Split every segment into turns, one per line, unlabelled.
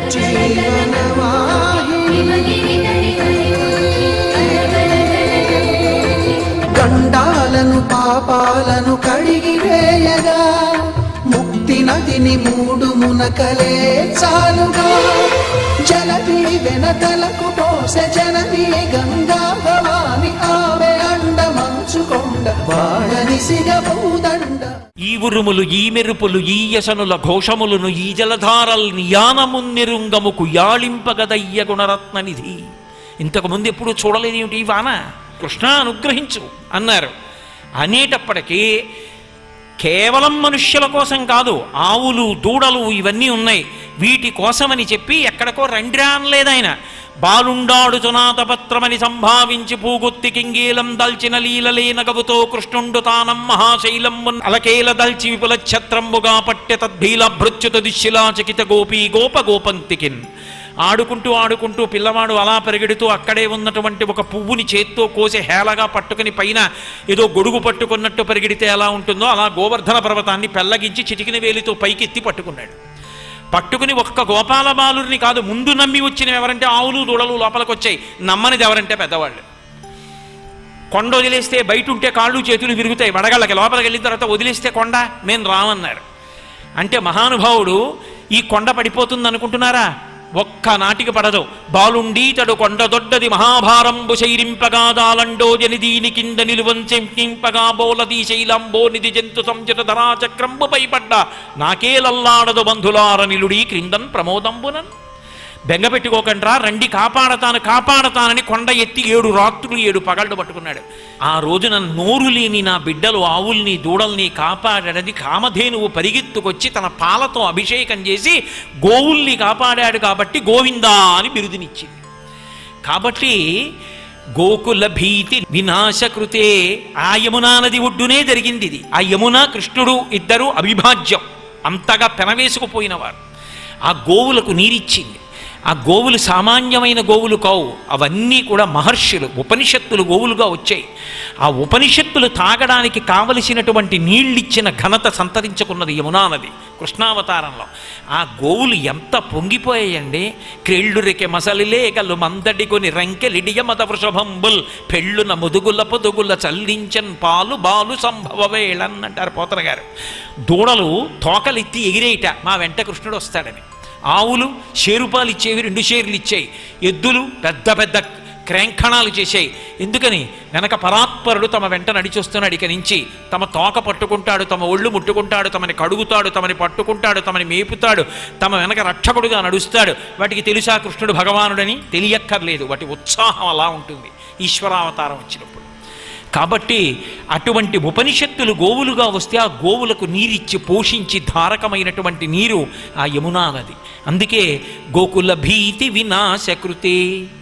గండాలను పాపాలను కడిగి వేయగా ముక్తి నదిని మూడు మునకలే చాలుగా జలది వెనతలకు పోసె జనని గంగా భవాని ఆమె అండ మంచుకొండ వాడని సిగబూదండ
ఈ ఉరుములు ఈ మెరుపులు ఈ యసనుల ఘోషములను ఈ జలధారల్ని యానమున్నెరుంగముకు యాళింపగదయ్య గుణరత్న నిధి ఇంతకు ముందు ఎప్పుడు చూడలేదు ఏమిటి ఈ వాన కృష్ణ అనుగ్రహించు అన్నారు అనేటప్పటికీ కేవలం మనుష్యుల కోసం కాదు ఆవులు దూడలు ఇవన్నీ ఉన్నాయి వీటి కోసమని చెప్పి ఎక్కడికో రండిరా అనలేదు ఆయన బాలుండాడు చునాతపత్రమని సంభావించి పూగొత్తి కింగీలం దల్చిన లీలలే నగవుతో కృష్ణుండు తానం మహాశైలం అలకేల దల్చి విపుల ఛత్రంబుగా పట్టె తద్భీల భృత్యుత దిశిలా చకిత గోపీ గోప గోపంతికిన్ ఆడుకుంటూ ఆడుకుంటూ పిల్లవాడు అలా పెరిగెడుతూ అక్కడే ఉన్నటువంటి ఒక పువ్వుని చేత్తో కోసి హేళగా పట్టుకుని పైన ఏదో గొడుగు పట్టుకున్నట్టు పరిగెడితే ఎలా ఉంటుందో అలా గోవర్ధన పర్వతాన్ని పెల్లగించి చిటికిన వేలితో పైకెత్తి పట్టుకున్నాడు పట్టుకుని ఒక్క గోపాల బాలుడిని కాదు ముందు నమ్మి వచ్చిన ఎవరంటే ఆవులు దూడలు లోపలికి వచ్చాయి నమ్మనిది ఎవరంటే పెద్దవాళ్ళు కొండ వదిలేస్తే బయట ఉంటే కాళ్ళు చేతులు విరుగుతాయి వడగళ్ళకి లోపలికి వెళ్ళిన తర్వాత వదిలేస్తే కొండ మేము రామన్నారు అంటే మహానుభావుడు ఈ కొండ పడిపోతుంది అనుకుంటున్నారా ఒక్క నాటికి పడదు బాలుండీతడు కొండ దొడ్డది మహాభారంబు శైరింపగా దాలండో జనిదీని కింద నిలువంచెంకింపగా బోలది శైలంబో నిధి జంతు సంజట ధరాచక్రంబు పైపడ్డ నాకేలల్లాడదు బంధులార నిలుడీ క్రిందన్ ప్రమోదంబునన్ బెంగపెట్టుకోకండ్రా రండి కాపాడతాను కాపాడతానని కొండ ఎత్తి ఏడు రాత్రులు ఏడు పగళ్ళు పట్టుకున్నాడు ఆ రోజున నోరు లేని నా బిడ్డలు ఆవుల్ని దూడల్ని కాపాడాడని కామధేనువు పరిగెత్తుకొచ్చి తన పాలతో అభిషేకం చేసి గోవుల్ని కాపాడాడు కాబట్టి గోవిందా అని బిరుదునిచ్చింది కాబట్టి గోకుల భీతి వినాశకృతే ఆ యమునా నది ఒడ్డునే జరిగింది ఇది ఆ యమున కృష్ణుడు ఇద్దరు అవిభాజ్యం అంతగా పెనవేసుకుపోయినవారు ఆ గోవులకు నీరిచ్చింది ఆ గోవులు సామాన్యమైన గోవులు కావు అవన్నీ కూడా మహర్షులు ఉపనిషత్తులు గోవులుగా వచ్చాయి ఆ ఉపనిషత్తులు తాగడానికి కావలసినటువంటి నీళ్ళిచ్చిన ఘనత సంతరించుకున్నది యమునా నది కృష్ణావతారంలో ఆ గోవులు ఎంత పొంగిపోయాయండి క్రేళ్ళు రెకె మసలిలే గల్లు మందడి కొని రంకెలిడియ మద వృషభంబుల్ పెళ్ళున ముదుగుల పొదుగుల చల్లించన్ పాలు బాలు సంభవ వేళన్ అంటారు పోతన గారు దూడలు తోకలెత్తి ఎగిరేయట మా వెంట కృష్ణుడు వస్తాడని ఆవులు షేరుపాలు ఇచ్చేవి రెండు షేర్లు ఇచ్చాయి ఎద్దులు పెద్ద పెద్ద క్రేంఖణాలు చేశాయి ఎందుకని వెనక పరాత్పరుడు తమ వెంట నడిచొస్తున్నాడు ఇక నుంచి తమ తోక పట్టుకుంటాడు తమ ఒళ్ళు ముట్టుకుంటాడు తమని కడుగుతాడు తమని పట్టుకుంటాడు తమని మేపుతాడు తమ వెనక రక్షకుడుగా నడుస్తాడు వాటికి తెలుసా కృష్ణుడు భగవానుడని తెలియక్కర్లేదు వాటి ఉత్సాహం అలా ఉంటుంది ఈశ్వరావతారం వచ్చినప్పుడు కాబట్టి అటువంటి ఉపనిషత్తులు గోవులుగా వస్తే ఆ గోవులకు నీరిచ్చి పోషించి ధారకమైనటువంటి నీరు ఆ యమునా నది అందుకే గోకుల భీతి వినాశకృతే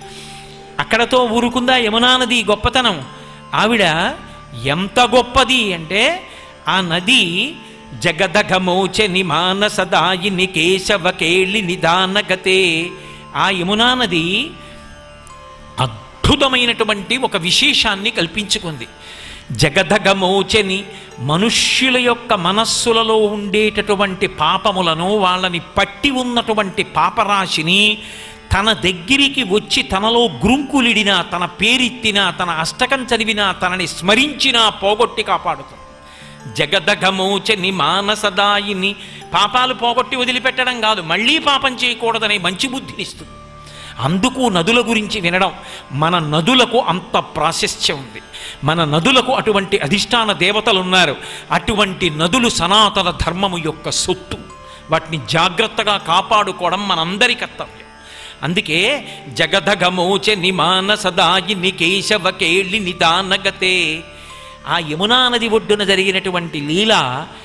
అక్కడతో ఊరుకుందా యమునా నది గొప్పతనం ఆవిడ ఎంత గొప్పది అంటే ఆ నది జగదఘమోచని మానసదాయిని కేశవ కేళి నిదానగతే ఆ యమునా నది అద్భుతమైనటువంటి ఒక విశేషాన్ని కల్పించుకుంది జగదగమోచని మనుష్యుల యొక్క మనస్సులలో ఉండేటటువంటి పాపములను వాళ్ళని పట్టి ఉన్నటువంటి పాపరాశిని తన దగ్గరికి వచ్చి తనలో గ్రుంకులిడినా తన పేరెత్తినా తన అష్టకం చదివినా తనని స్మరించినా పోగొట్టి కాపాడుతుంది జగదగమోచని మానసదాయిని పాపాలు పోగొట్టి వదిలిపెట్టడం కాదు మళ్ళీ పాపం చేయకూడదనే మంచి బుద్ధినిస్తుంది అందుకు నదుల గురించి వినడం మన నదులకు అంత ప్రాశస్త్యం ఉంది మన నదులకు అటువంటి అధిష్టాన దేవతలు ఉన్నారు అటువంటి నదులు సనాతన ధర్మము యొక్క సొత్తు వాటిని జాగ్రత్తగా కాపాడుకోవడం మనందరి కర్తవ్యం అందుకే జగదగమోచ నిమాన సదాయిని కేశవ కేళి నిదానగతే ఆ యమునా నది ఒడ్డున జరిగినటువంటి లీల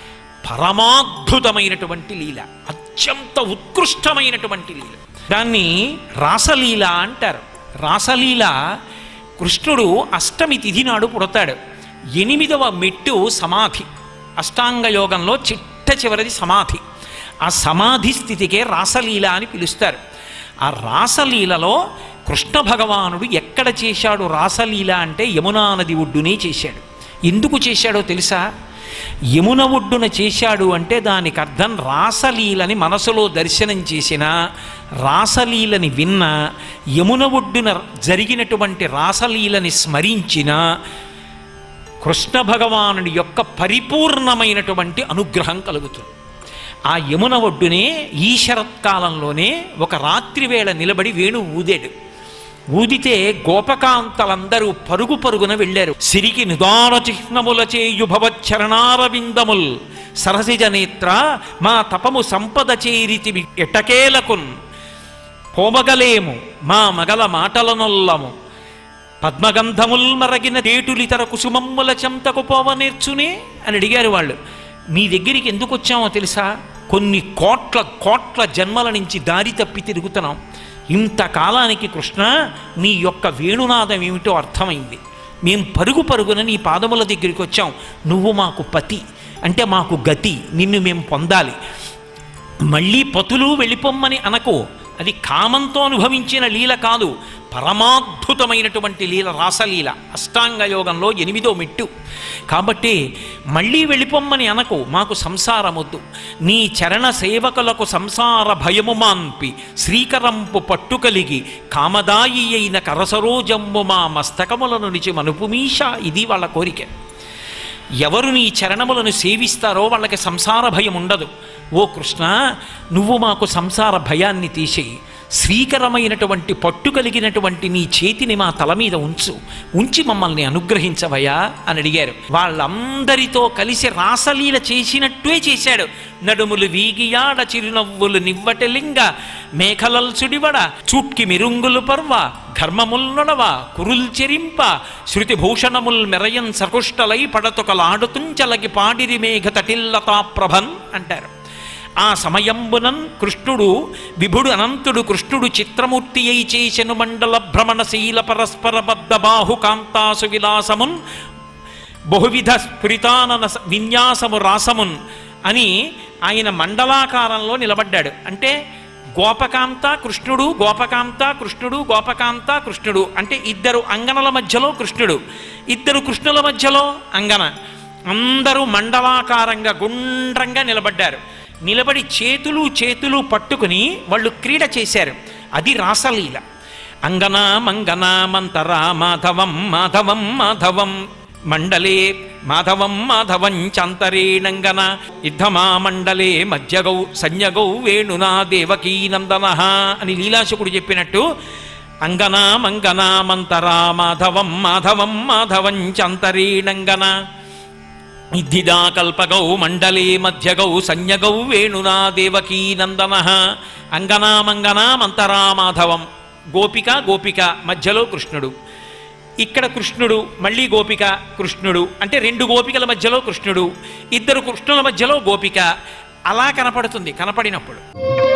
పరమాద్భుతమైనటువంటి లీల అత్యంత ఉత్కృష్టమైనటువంటి లీల దాన్ని రాసలీల అంటారు రాసలీల కృష్ణుడు అష్టమి తిథి నాడు పుడతాడు ఎనిమిదవ మెట్టు సమాధి అష్టాంగ యోగంలో చిట్ట చివరిది సమాధి ఆ సమాధి స్థితికే రాసలీల అని పిలుస్తారు ఆ రాసలీలలో కృష్ణ భగవానుడు ఎక్కడ చేశాడు రాసలీల అంటే యమునా నది ఒడ్డునే చేశాడు ఎందుకు చేశాడో తెలుసా యమున ఒడ్డున చేశాడు అంటే దానికి అర్థం రాసలీలని మనసులో దర్శనం చేసిన రాసలీలని విన్న యమున ఒడ్డున జరిగినటువంటి రాసలీలని స్మరించిన కృష్ణ భగవానుడి యొక్క పరిపూర్ణమైనటువంటి అనుగ్రహం కలుగుతుంది ఆ యమున ఒడ్డునే ఈ శరత్కాలంలోనే ఒక రాత్రి వేళ నిలబడి వేణు ఊదాడు ఊదితే గోపకాంతలందరూ పరుగు పరుగున వెళ్ళారు సిరికి నిదాన చిహ్నముల చేయు భవచ్చరణారవిందముల్ సరసిజ నేత్ర మా తపము సంపద చేరితి ఎటకేలకున్ పోమగలేము మా మగల మాటలనొల్లము పద్మగంధముల్ మరగిన దేటులితర కుసుమమ్ముల చెంతకు పోవ నేర్చునే అని అడిగారు వాళ్ళు మీ దగ్గరికి ఎందుకు వచ్చామో తెలుసా కొన్ని కోట్ల కోట్ల జన్మల నుంచి దారి తప్పి తిరుగుతున్నాం ఇంతకాలానికి కృష్ణ నీ యొక్క వేణునాదం ఏమిటో అర్థమైంది మేం పరుగు పరుగున నీ పాదముల దగ్గరికి వచ్చాం నువ్వు మాకు పతి అంటే మాకు గతి నిన్ను మేము పొందాలి మళ్ళీ పతులు వెళ్ళిపోమ్మని అనకు అది కామంతో అనుభవించిన లీల కాదు పరమాద్భుతమైనటువంటి లీల రాసలీల అష్టాంగ యోగంలో ఎనిమిదో మెట్టు కాబట్టి మళ్ళీ వెళ్ళిపోమ్మని అనకు మాకు సంసారమొద్దు నీ చరణ సేవకులకు సంసార భయము మాన్పి శ్రీకరంపు పట్టు కలిగి కామదాయి అయిన కరసరోజమ్ము మా మస్తకములను నిచి మనుపుమీష ఇది వాళ్ళ కోరిక ఎవరు నీ చరణములను సేవిస్తారో వాళ్ళకి సంసార భయం ఉండదు ఓ కృష్ణ నువ్వు మాకు సంసార భయాన్ని తీసేయి శ్రీకరమైనటువంటి పట్టు కలిగినటువంటి నీ చేతిని మా తల మీద ఉంచు ఉంచి మమ్మల్ని అనుగ్రహించవయ్యా అని అడిగారు వాళ్ళందరితో కలిసి రాసలీల చేసినట్టే చేశాడు నడుములు వీగియాడ చిరునవ్వులు నివ్వటలింగ మేఘలల్ సుడివడ చూట్కి మిరుంగులు పర్వ ఘర్మముల్నొడవ కురుల్ చెరింప శృతి భూషణముల్ మెరయన్ సకుష్టలై పడతొకలాడుతుంచలకి పాడిరి మేఘ తటిల్లతా ప్రభన్ అంటారు ఆ సమయంబునన్ కృష్ణుడు విభుడు అనంతుడు కృష్ణుడు చిత్రమూర్తి అయి చేసెను మండల భ్రమణశీల పరస్పర బద్ధ బాహు కాంతాసు విలాసమున్ బహువిధ స్ఫురితానన స- విన్యాసము రాసమున్ అని ఆయన మండలాకారంలో నిలబడ్డాడు అంటే గోపకాంత కృష్ణుడు గోపకాంత కృష్ణుడు గోపకాంత కృష్ణుడు అంటే ఇద్దరు అంగనల మధ్యలో కృష్ణుడు ఇద్దరు కృష్ణుల మధ్యలో అంగన అందరూ మండలాకారంగా గుండ్రంగా నిలబడ్డారు నిలబడి చేతులు చేతులు పట్టుకుని వాళ్ళు క్రీడ చేశారు అది రాసలీల అంగన మంగన మంతర మాధవం మాధవం మాధవం మండలే మాధవం మాధవం చాంతరేణంగన యుద్ధమా మండలే మధ్యగౌ సంజ్ఞగౌ వేణునా దేవకీ నందన అని లీలాశకుడు చెప్పినట్టు అంగన మంగన మంతర మాధవం మాధవం మాధవం చాంతరేణంగన ఇద్ధిదా కల్పగౌ మండలే మధ్యగౌ సంజ్ఞగౌ వేణునా దేవకీ నందన అంగనా మంగనా మంతరా మాధవం గోపిక గోపిక మధ్యలో కృష్ణుడు ఇక్కడ కృష్ణుడు మళ్ళీ గోపిక కృష్ణుడు అంటే రెండు గోపికల మధ్యలో కృష్ణుడు ఇద్దరు కృష్ణుల మధ్యలో గోపిక అలా కనపడుతుంది కనపడినప్పుడు